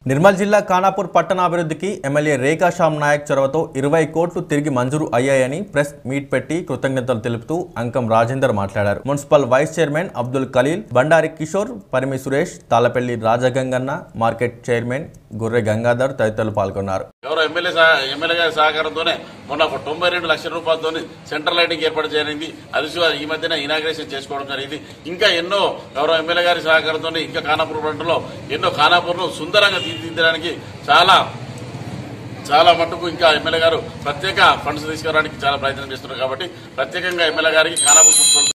నిర్మల్ జిల్లా ఖానాపూర్ పట్టణాభివృద్ధికి ఎమ్మెల్యే రేఖా శ్యామ్ నాయక్ చొరవతో ఇరవై కోట్లు తిరిగి మంజూరు అయ్యాయని ప్రెస్ మీట్ పెట్టి కృతజ్ఞతలు తెలుపుతూ అంకం రాజేందర్ మాట్లాడారు municipal vice chairman Abdul Khaleel Bandari Kishore Parimi Suresh Thalapalli Rajagangana market chairman Gorre Gangadhar తదితరులు పాల్గొన్నారు గౌరవ ఎమ్మెల్యే సహ- ఎమ్మెల్యే గారి సహకారంతోనే మొన్న ఒక తొంభై రెండు లక్షల రూపాయలతో సెంట్రల్ లైటింగ్ ఏర్పాటు జరిగింది అది చూ- ఈ మధ్యన ఇనాగ్రేషన్ చేసుకోవడం జరిగింది ఇంకా ఎన్నో గౌరవ ఎమ్మెల్యే గారి సహకారంతో ఇంకా ఖానాపూర్ పంటలో ఎన్నో ఖానాపూర్ను సుందరంగా తీర్చిదిద్దడానికి చాలా చాలా మటుకు ఇంకా ఎమ్మెల్యే గారు ప్రత్యేక ఫండ్స్ తీసుకురావడానికి చాలా ప్రయత్నం చేస్తున్నారు కాబట్టి ప్రత్యేకంగా ఎమ్మెల్యే గారికి ఖానాపూర్ మున్సిపల్